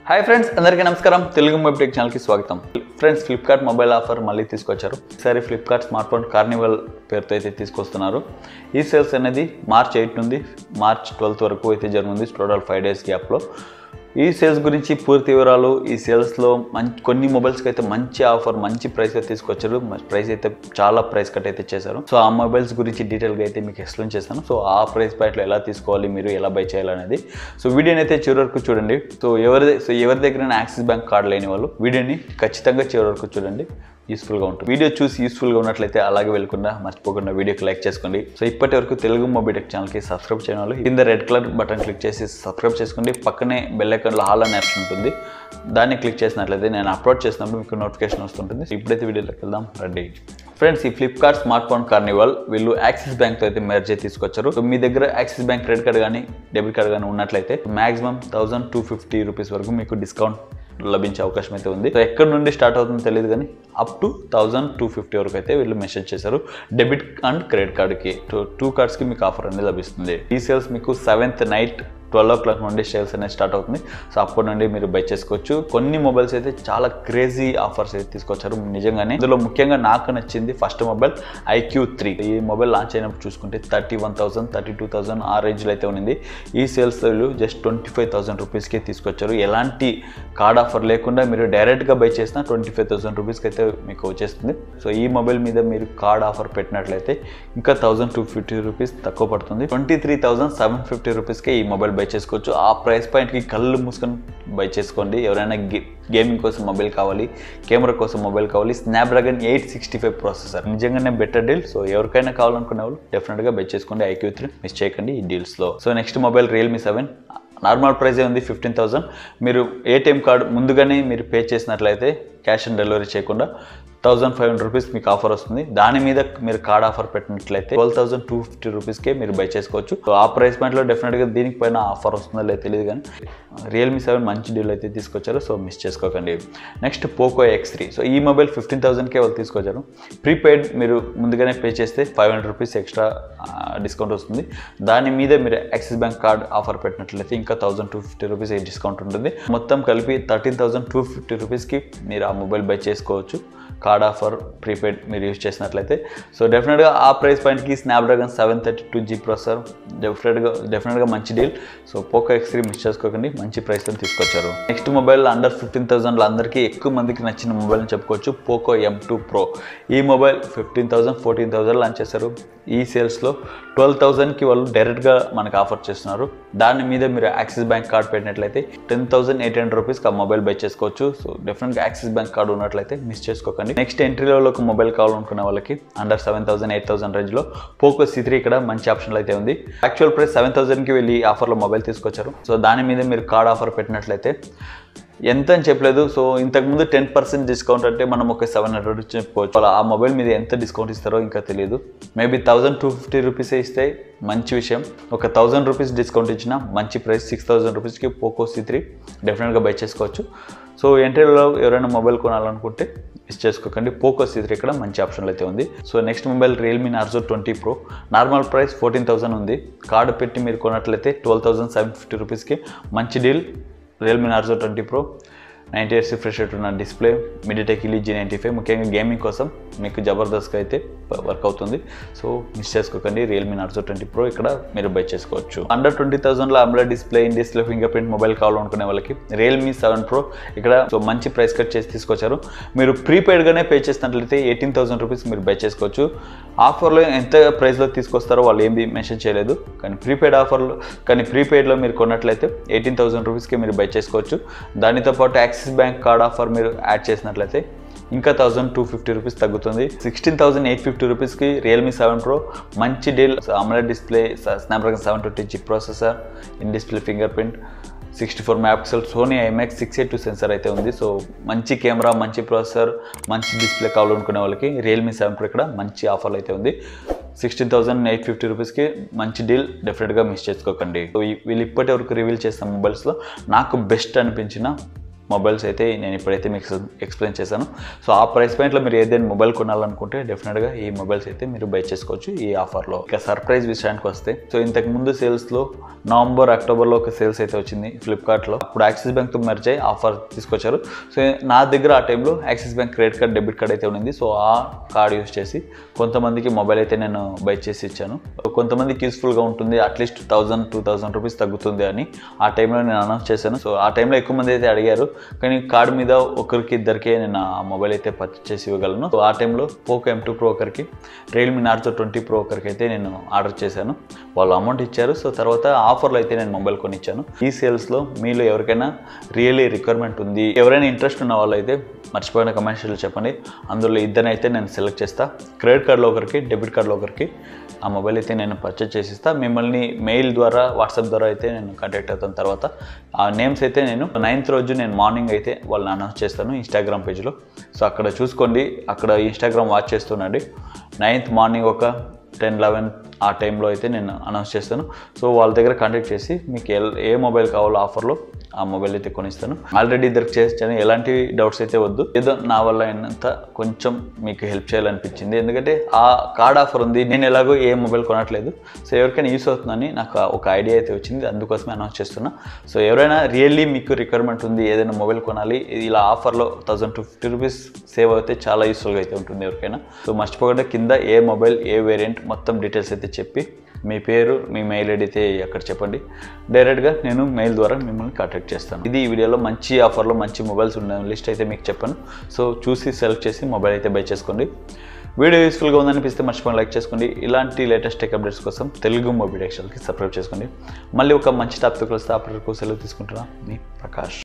hi friends అందరికీ నమస్కారం Telugu mobile tech ఛానల్కి స్వాగతం ఫ్రెండ్స్ ఫ్లిప్కార్ట్ మొబైల్ ఆఫర్ మళ్ళీ తీసుకొచ్చారు ఈసారి ఫ్లిప్కార్ట్ స్మార్ట్ ఫోన్ కార్నివల్ పేరుతో అయితే తీసుకొస్తున్నారు ఈ సేల్స్ అనేది మార్చ్ ఎయిట్ నుండి మార్చ్ ట్వెల్త్ వరకు అయితే జరుగుతుంది టోటల్ ఫైవ్ డేస్ గ్యాప్లో ఈ సేల్స్ గురించి పూర్తి వివరాలు ఈ సేల్స్లో మంచి కొన్ని మొబైల్స్కి అయితే మంచి ఆఫర్ మంచి ప్రైస్ అయితే తీసుకొచ్చారు ప్రైస్ అయితే చాలా ప్రైస్ కట్ అయితే చేశారు సో ఆ మొబైల్స్ గురించి డీటెయిల్గా అయితే మీకు ఎక్స్ప్లెయిన్ చేస్తాను సో ఆ ప్రైస్ పాయింట్లో ఎలా తీసుకోవాలి మీరు ఎలా బై చేయాలనేది సో వీడియోని అయితే చివరి వరకు చూడండి సో ఎవరి సో ఎవరి దగ్గర యాక్సిస్ బ్యాంక్ కార్డు లేని వాళ్ళు వీడియోని ఖచ్చితంగా చివరి వరకు చూడండి యూస్ఫుల్గా ఉంటుంది వీడియో చూసి యూస్ఫుల్గా ఉన్నట్లయితే అలాగే వెళ్ళకుండా మర్చిపోకుండా వీడియోకి లైక్ చేసుకోండి సో ఇప్పటి వరకు తెలుగు మొబైటెక్ ఛానల్కి సబ్స్క్రైబ్ చేయడం వాళ్ళు కింద రెడ్ కలర్ బటన్ క్లిక్ చేసి సబ్స్క్రైబ్ చేసుకోండి పక్కనే బెల్ ఐకాన్లో హాల్ అనే ఆప్షన్ ఉంటుంది దాన్ని క్లిక్ చేసినట్లయితే నేను అప్లోడ్ చేసినప్పుడు మీకు నోటిఫికేషన్ వస్తుంటుంది ఇప్పుడైతే వీడియోలోకి వెళ్దాం రెడీ ఫ్రెండ్స్ ఈ ఫ్లిప్కార్ట్ స్మార్ట్ ఫోన్ కార్నివల్ వీళ్ళు యాక్సిస్ బ్యాంక్తో అయితే మెర్జ్ చేసి తీసుకొచ్చారు సో మీ దగ్గర యాక్సిస్ బ్యాంక్ క్రెడిట్ కార్డ్ కానీ డెబిట్ కార్డ్ కానీ ఉన్నట్లయితే maximum thousand two fifty rupees వరకు మీకు డిస్కౌంట్ లభించే అవకాశం అయితే ఉంది సో ఎక్కడి నుండి స్టార్ట్ అవుతుందో తెలియదు కానీ up to thousand two fifty వరకు అయితే వీళ్ళు మెసేజ్ చేశారు డెబిట్ అండ్ క్రెడిట్ కార్డ్కి టూ కార్డ్స్కి మీకు ఆఫర్ అనేది లభిస్తుంది ఈ సేల్స్ మీకు seventh night twelve o'clock నుండి సేల్స్ అనేది స్టార్ట్ అవుతుంది సో అప్పటి నుండి మీరు బై చేసుకోవచ్చు కొన్ని మొబైల్స్ అయితే చాలా క్రేజీ ఆఫర్స్ అయితే తీసుకొచ్చారు నిజంగానే ఇందులో ముఖ్యంగా నాకు నచ్చింది ఫస్ట్ మొబైల్ ఐక్యూ త్రీ ఈ మొబైల్ లాంచ్ అయినప్పుడు చూసుకుంటే thirty one thousand thirty two thousand ఆ రేంజ్లో అయితే ఉంది ఈ సేల్స్ వీళ్ళు జస్ట్ ట్వంటీ ఫైవ్ థౌసండ్ రూపీస్కి తీసుకొచ్చారు ఎలాంటి కార్డ్ ఆఫర్ లేకుండా మీరు డైరెక్ట్గా బై చేసిన ట్వంటీ ఫైవ్ థౌసండ్ రూపీస్కి అయితే మీకు వచ్చేస్తుంది సో ఈ మొబైల్ మీద మీరు కార్డ్ ఆఫర్ పెట్టినట్లయితే ఇంకా థౌసండ్ టూ ఫిఫ్టీ రూపీస్ తక్కువ పడుతుంది twenty three thousand seven fifty రూపీస్కి ఈ మొబైల్ బై చేసుకోవచ్చు ఆ ప్రైస్ పాయింట్కి కళ్ళు మూసుకొని బై చేసుకోండి ఎవరైనా గే గేమింగ్ కోసం మొబైల్ కావాలి కెమెరా కోసం మొబైల్ కావాలి Snapdragon eight sixty five processor నిజంగానే బెటర్ డీల్ సో ఎవరికైనా కావాలనుకునే వాళ్ళు డెఫినెట్గా బై చేసుకోండి ఐక్యూ త్రీ మిస్ చేయకండి ఈ డీల్స్లో so next mobile Realme seven normal price ఉంది ఫిఫ్టీన్ థౌసండ్ మీరు ఏటీఎం కార్డు ముందుగానే మీరు పే చేసినట్లయితే క్యాష్ ఆన్ డెలివరీ చేయకుండా థౌసండ్ ఫైవ్ హండ్రెడ్ రూపీస్ మీకు ఆఫర్ వస్తుంది దాని మీద మీరు కార్డ్ ఆఫర్ పెట్టినట్లయితే ట్వెల్వ్ థౌసండ్ టూ ఫిఫ్టీ రూపీస్కే మీరు బై చేసుకోవచ్చు సో ఆ ప్రైస్ పాయింట్లో డెఫినెట్గా దీనికి పైన ఆఫర్ వస్తుందో లేదో తెలియదు కానీ రియల్మీ సెవెన్ మంచి డీల్ అయితే తీసుకొచ్చారు సో మిస్ చేసుకోకండి next Poco X three so ఈ మొబైల్ ఫిఫ్టీన్ థౌసండ్కే వాళ్ళు తీసుకొచ్చారు ప్రీపెయిడ్ మీరు ముందుగానే పే చేస్తే five hundred rupees extra discount వస్తుంది దాని మీద మీరు యాక్సిస్ బ్యాంక్ కార్డ్ ఆఫర్ పెట్టినట్లయితే ఇంకా thousand two fifty rupees discount ఉంటుంది మొత్తం కలిపి థర్టీన్ థౌసండ్ టూ ఫిఫ్టీ రూపీస్కి మీరు ఆ మొబైల్ బై చేసుకోవచ్చు కార్డ్ ఆఫర్ ప్రీపెయిడ్ మీరు యూజ్ చేసినట్లయితే సో డెఫినెట్గా ఆ ప్రైస్ పాయింట్కి Snapdragon seven thirty two G processor డెఫినెట్గా డెఫినెట్గా మంచి deal so Poco X three miss చేసుకోకండి మంచి ప్రైస్తో తీసుకొచ్చారు నెక్స్ట్ మొబైల్ అండర్ ఫిఫ్టీన్ థౌసండ్లో అందరికీ ఎక్కువ మందికి నచ్చిన మొబైల్ అని చెప్పుకోవచ్చు పోకో ఎం టూ ప్రో ఈ mobile fifteen thousand fourteen thousand launch చేశారు ఈ సేల్స్లో ట్వెల్వ్ థౌసండ్కి వాళ్ళు డైరెక్ట్గా మనకు ఆఫర్ చేస్తున్నారు దాని మీద మీరు యాక్సిస్ బ్యాంక్ కార్డ్ పెట్టినట్లయితే టెన్ థౌసండ్ ఎయిట్ హండ్రెడ్ రూపీస్కి ఆ మొబైల్ బై చేసుకోవచ్చు సో డెఫినెట్గా యాక్సిస్ బ్యాంక్ కార్డు ఉన్నట్లయితే మిస్ చేసుకోకండి నెక్స్ట్ ఎంట్రీ లెవెల్ ఒక మొబైల్ కావాలనుకునే వాళ్ళకి under seven thousand eight thousand రేంజ్లో పోకో సి త్రీ ఇక్కడ మంచి ఆప్షన్లో అయితే ఉంది యాక్చువల్ ప్రైస్ సెవెన్ థౌసండ్కి వెళ్ళి ఆఫర్లో మొబైల్ తీసుకొచ్చారు సో దాని మీద మీరు కార్డ్ ఆఫర్ పెట్టినట్లయితే ఎంత అని చెప్పలేదు సో ఇంతకుముందు టెన్ పర్సెంట్ డిస్కౌంట్ అంటే మనం ఒక సెవెన్ హండ్రెడ్ చెప్పుకోవచ్చు అలా ఆ మొబైల్ మీద ఎంత డిస్కౌంట్ ఇస్తారో ఇంకా తెలియదు మేబీ థౌసండ్ టూ ఫిఫ్టీ రూపీసే ఇస్తే మంచి విషయం ఒక థౌసండ్ రూపీస్ డిస్కౌంట్ ఇచ్చిన మంచి ప్రైస్ సిక్స్ థౌసండ్ రూపీస్కి పోకో సి త్రీ డెఫినెట్గా బై చేసుకోవచ్చు సో ఎంట్రీలో ఎవరైనా మొబైల్ కొనాలనుకుంటే మిస్ చేసుకోకండి పోకో సి త్రీ ఇక్కడ మంచి ఆప్షన్లు అయితే ఉంది so next mobile Realme Narzo twenty pro normal price fourteen thousand ఉంది కార్డు పెట్టి మీరు కొన్నట్లయితే ట్వెల్వ్ థౌసండ్ సెవెన్ ఫిఫ్టీ రూపీస్కి మంచి deal Realme Narzo twenty pro ninety hertz refresh rate ఉన్న display MediaTek Helio G ninety five ముఖ్యంగా gaming కోసం మీకు జబర్దస్త్గా అయితే వర్క్ అవుతుంది సో మిస్ చేసుకోకండి రియల్మీ నార్జో ట్వంటీ ప్రో ఇక్కడ మీరు బై చేసుకోవచ్చు అండర్ ట్వంటీ థౌసండ్లో AMOLED display in display fingerprint mobile కావాలనుకునే వాళ్ళకి రియల్మీ సెవెన్ ప్రో ఇక్కడ సో మంచి ప్రైస్ కట్ చేసి తీసుకొచ్చారు మీరు ప్రీపెయిడ్గానే పే చేసినట్లయితే ఎయిటీన్ థౌసండ్ రూపీస్ మీరు బై చేసుకోవచ్చు ఆఫర్లో ఎంత ప్రైస్లో తీసుకొస్తారో వాళ్ళు ఏమి మెన్షన్ చేయలేదు కానీ ప్రీపెయిడ్ ఆఫర్లో కానీ ప్రీపెయిడ్లో మీరు కొన్నట్లయితే ఎయిటీన్ థౌసండ్ రూపీస్కి మీరు బై చేసుకోవచ్చు దానితో పాటు యాక్సిస్ బ్యాంక్ కార్డ్ ఆఫర్ మీరు యాడ్ చేసినట్లయితే ఇంకా థౌసండ్ టూ ఫిఫ్టీ రూపీస్ తగ్గుతుంది సిక్స్టీన్ థౌసండ్ ఎయిట్ ఫిఫ్టీ రూపీస్కి రియల్మీ సెవెన్ ప్రో మంచి deal AMOLED display Snapdragon seven twenty G processor in display fingerprint sixty four megapixel Sony IMX six eight two sensor అయితే ఉంది so మంచి camera మంచి processor మంచి display కావాలనుకునే వాళ్ళకి Realme seven pro ఇక్కడ మంచి ఆఫర్ అయితే ఉంది సిక్స్టీన్ థౌసండ్ ఎయిట్ ఫిఫ్టీ రూపీస్కి మంచి డీల్ డెఫినెట్గా మిస్ చేసుకోకండి సో ఈ- వీళ్ళు ఇప్పటి వరకు రివీల్ చేసిన మొబైల్స్లో నాకు బెస్ట్ అనిపించిన మొబైల్స్ అయితే నేను ఇప్పుడైతే మీకు ఎక్స్ప్లెయిన్ చేశాను సో ఆ ప్రైస్ పాయింట్లో మీరు ఏదైనా మొబైల్ కొనాలనుకుంటే డెఫినెట్గా ఈ మొబైల్స్ అయితే మీరు బై చేసుకోవచ్చు ఈ ఆఫర్లో ఇక సర్ప్రైజ్ విషయానికి వస్తే సో ఇంతకు ముందు సేల్స్లో నవంబర్ అక్టోబర్లో ఒక సేల్స్ అయితే వచ్చింది ఫ్లిప్కార్ట్లో అప్పుడు యాక్సిస్ బ్యాంక్తో మెర్జ్ అయ్యి ఆఫర్ తీసుకొచ్చారు సో నా దగ్గర ఆ టైంలో Axis bank credit card debit card అయితే ఉంది సో ఆ కార్డ్ యూస్ చేసి కొంతమందికి మొబైల్ అయితే నేను బై చేసి ఇచ్చాను కొంతమందికి యూస్ఫుల్గా ఉంటుంది at least thousand two thousand rupees తగ్గుతుంది అని ఆ టైంలో నేను అనౌన్స్ చేశాను సో ఆ టైంలో ఎక్కువ మంది అయితే అడిగారు కానీ కార్డు మీద ఒకరికి ఇద్దరికే నేను ఆ మొబైల్ అయితే పర్చేస్ చేసి ఇవ్వగలను సో ఆ టైంలో పోకో ఎం టూ ప్రో ఒకరికి రియల్మీ నార్జో ట్వంటీ ప్రో ఒకరికి అయితే నేను ఆర్డర్ చేశాను వాళ్ళు అమౌంట్ ఇచ్చారు సో తర్వాత ఆఫర్లో అయితే నేను మొబైల్ కొనిచ్చాను ఈ సేల్స్లో మీలో ఎవరికైనా రియల్లీ రిక్వైర్మెంట్ ఉంది ఎవరైనా ఇంట్రెస్ట్ ఉన్న వాళ్ళు అయితే మర్చిపోయిన కమర్షియల్ చెప్పండి అందులో ఇద్దరినైతే నేను సెలెక్ట్ చేస్తా క్రెడిట్ కార్డులో ఒకరికి డెబిట్ కార్డులో ఒకరికి ఆ మొబైల్ అయితే నేను పర్చేస్ చేసిస్తా మిమ్మల్ని మెయిల్ ద్వారా వాట్సాప్ ద్వారా అయితే నేను కాంటాక్ట్ అవుతాను తర్వాత ఆ నేమ్స్ అయితే నేను నైన్త్ రోజు నేను మార్నింగ్ అయితే వాళ్ళని అనౌన్స్ చేస్తాను ఇన్స్టాగ్రామ్ పేజ్లో సో అక్కడ చూసుకోండి అక్కడ ఇన్స్టాగ్రామ్ వాచ్ చేస్తున్నాండి నైన్త్ మార్నింగ్ ఒక టెన్ లెవెన్ ఆ టైంలో అయితే నేను అనౌన్స్ చేస్తాను సో వాళ్ళ దగ్గర కాంటాక్ట్ చేసి మీకు ఎల్- ఏ మొబైల్ కావాలో ఆఫర్లో ఆ మొబైల్ అయితే కొనిస్తాను ఆల్రెడీ ఇద్దరికి చేస్తాను ఎలాంటి డౌట్స్ అయితే వద్దు ఏదో నా వల్ల అయినంత కొంచెం మీకు హెల్ప్ చేయాలనిపించింది ఎందుకంటే ఆ కార్డ్ ఆఫర్ ఉంది నేను ఎలాగో ఏ మొబైల్ కొనట్లేదు సో ఎవరికైనా యూస్ అవుతుందని నాకు ఒక ఐడియా అయితే వచ్చింది అందుకోసమే అనౌన్స్ చేస్తున్నా సో ఎవరైనా రియల్లీ మీకు రిక్వైర్మెంట్ ఉంది ఏదైనా మొబైల్ కొనాలి ఇలా ఆఫర్లో thousand two fifty rupees save అయితే చాలా యూస్ఫుల్గా అయితే ఉంటుంది ఎవరికైనా సో మర్చిపోకుండా కింద ఏ మొబైల్ ఏ వేరియంట్ మొత్తం డీటెయిల్స్ అయితే చెప్పి మీ పేరు మీ మెయిల్ ఐడి అయితే అక్కడ చెప్పండి డైరెక్ట్గా నేను మెయిల్ ద్వారా మిమ్మల్ని కాంటాక్ట్ చేస్తాను ఇది ఈ వీడియోలో మంచి ఆఫర్లో మంచి మొబైల్స్ ఉన్న లిస్ట్ అయితే మీకు చెప్పాను సో చూసి సెలెక్ట్ చేసి మొబైల్ అయితే బై చేసుకోండి వీడియో యూస్ఫుల్గా ఉందనిపిస్తే మర్చిపోయి లైక్ చేసుకోండి ఇలాంటి లేటెస్ట్ టెక్ అప్డేట్స్ కోసం తెలుగు మొబైల్ ఎక్స్ఎల్కి సబ్స్క్రైబ్ చేసుకోండి మళ్ళీ ఒక మంచి టాపిక్ వస్తే అప్పటికి సెలవు తీసుకుంటున్నా మీ ప్రకాష్